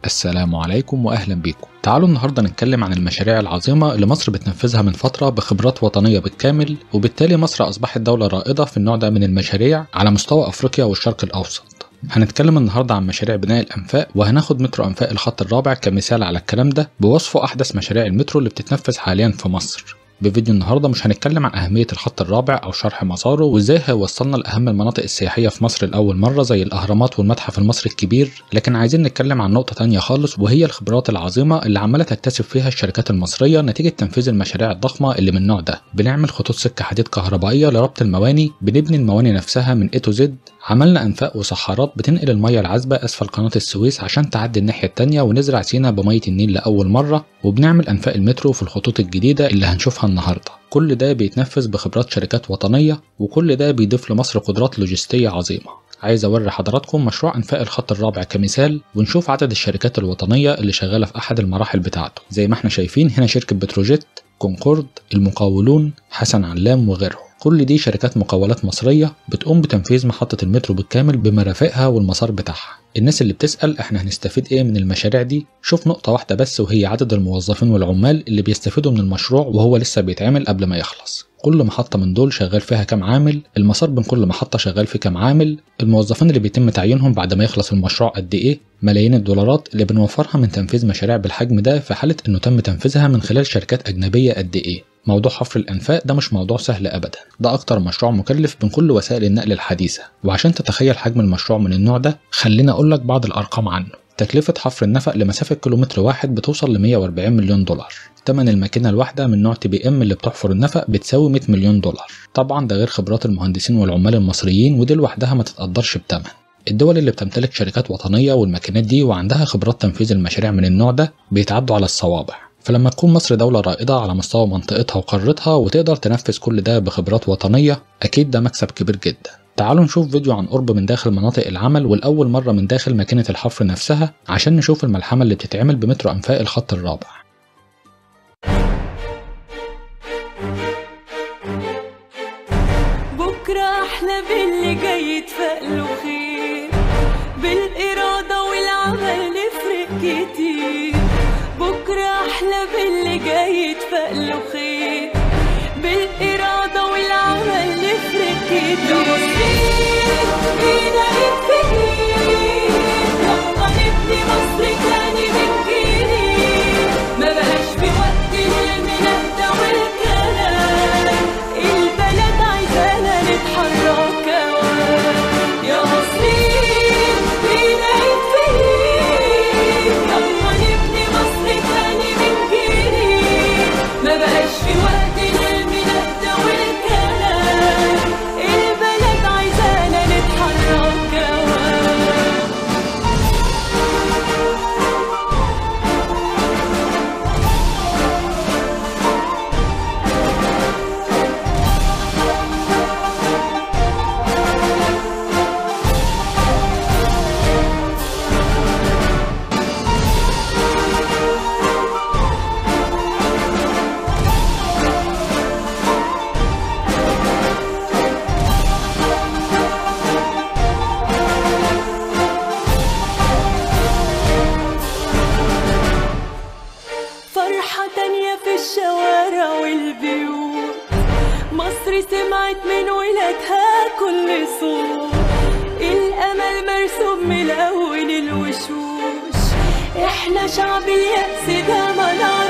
السلام عليكم واهلا بيكم تعالوا النهارده نتكلم عن المشاريع العظيمه اللي مصر بتنفذها من فتره بخبرات وطنيه بالكامل وبالتالي مصر اصبحت دوله رائده في النوع ده من المشاريع على مستوى افريقيا والشرق الاوسط هنتكلم النهارده عن مشاريع بناء الانفاق وهناخد مترو انفاق الخط الرابع كمثال على الكلام ده بوصفه احدث مشاريع المترو اللي بتتنفذ حاليا في مصر بفيديو النهارده مش هنتكلم عن أهمية الخط الرابع أو شرح مساره وإزاي هيوصلنا لأهم المناطق السياحية في مصر لأول مرة زي الأهرامات والمتحف المصري الكبير، لكن عايزين نتكلم عن نقطة تانية خالص وهي الخبرات العظيمة اللي عمالة تكتسب فيها الشركات المصرية نتيجة تنفيذ المشاريع الضخمة اللي من النوع ده، بنعمل خطوط سكة حديد كهربائية لربط المواني، بنبني المواني نفسها من A to Z عملنا أنفاق وصحارات بتنقل المية العذبة أسفل قناة السويس عشان تعدي الناحية التانية ونزرع سينا بمية النيل لأول مرة وبنعمل أنفاق المترو في الخطوط الجديدة اللي هنشوفها النهاردة كل ده بيتنفذ بخبرات شركات وطنية وكل ده بيضيف لمصر قدرات لوجستية عظيمة عايز أوري حضراتكم مشروع أنفاق الخط الرابع كمثال ونشوف عدد الشركات الوطنية اللي شغالة في أحد المراحل بتاعته زي ما احنا شايفين هنا شركة بتروجيت كونكورد المقاولون حسن علام وغيرهم كل دي شركات مقاولات مصرية بتقوم بتنفيذ محطة المترو بالكامل بمرافقها والمسار بتاعها الناس اللي بتسأل احنا هنستفيد ايه من المشاريع دي شوف نقطة واحدة بس وهي عدد الموظفين والعمال اللي بيستفيدوا من المشروع وهو لسه بيتعمل قبل ما يخلص كل محطة من دول شغال فيها كام عامل المسار بين كل محطة شغال فيه كام عامل الموظفين اللي بيتم تعيينهم بعد ما يخلص المشروع قد ايه ملايين الدولارات اللي بنوفرها من تنفيذ مشاريع بالحجم ده في حالة انه تم تنفيذها من خلال شركات اجنبية قد ايه موضوع حفر الأنفاق ده مش موضوع سهل أبدا ده أكتر مشروع مكلف من كل وسائل النقل الحديثة وعشان تتخيل حجم المشروع من النوع ده خلينا أقول لك بعض الأرقام عنه تكلفة حفر النفق لمسافة كيلومتر واحد بتوصل ل 140 مليون دولار تمن الماكينة الواحدة من نوع تي بي ام اللي بتحفر النفق بتساوي 100 مليون دولار طبعا ده غير خبرات المهندسين والعمال المصريين ودي لوحدها ما تتقدرش بتمن الدول اللي بتمتلك شركات وطنية والماكينات دي وعندها خبرات تنفيذ المشاريع من النوع ده بيتعدوا على الصوابع فلما تكون مصر دولة رائدة على مستوى منطقتها وقارتها وتقدر تنفذ كل ده بخبرات وطنية أكيد ده مكسب كبير جدا تعالوا نشوف فيديو عن قرب من داخل مناطق العمل والأول مرة من داخل ماكينة الحفر نفسها عشان نشوف الملحمة اللي بتتعمل بمترو أنفاق الخط الرابع بكرة أحلى باللي جاي يتفائله خير بالإرادة والعمل نفرق كتير بكرة أحلى باللي جاي يتفائله خير بالإرادة والعمل نفرق كتير فينا نتفكير يلا نبني مصر تاني من جديد ما بقاش في وقت للمنادى والكلام البلد عايزانا نتحرك كمان يا مصريين فينا نتفكير يلا نبني مصر تاني من جديد ما بقاش في وقت للمنادى والكلام البلد عايزانا نتحرك كمان فرحة تانية في الشوارع والبيوت مصر سمعت من ولادها كل صوت الأمل مرسوم من أول الوشوش احنا شعب اليأس ده ما نعرف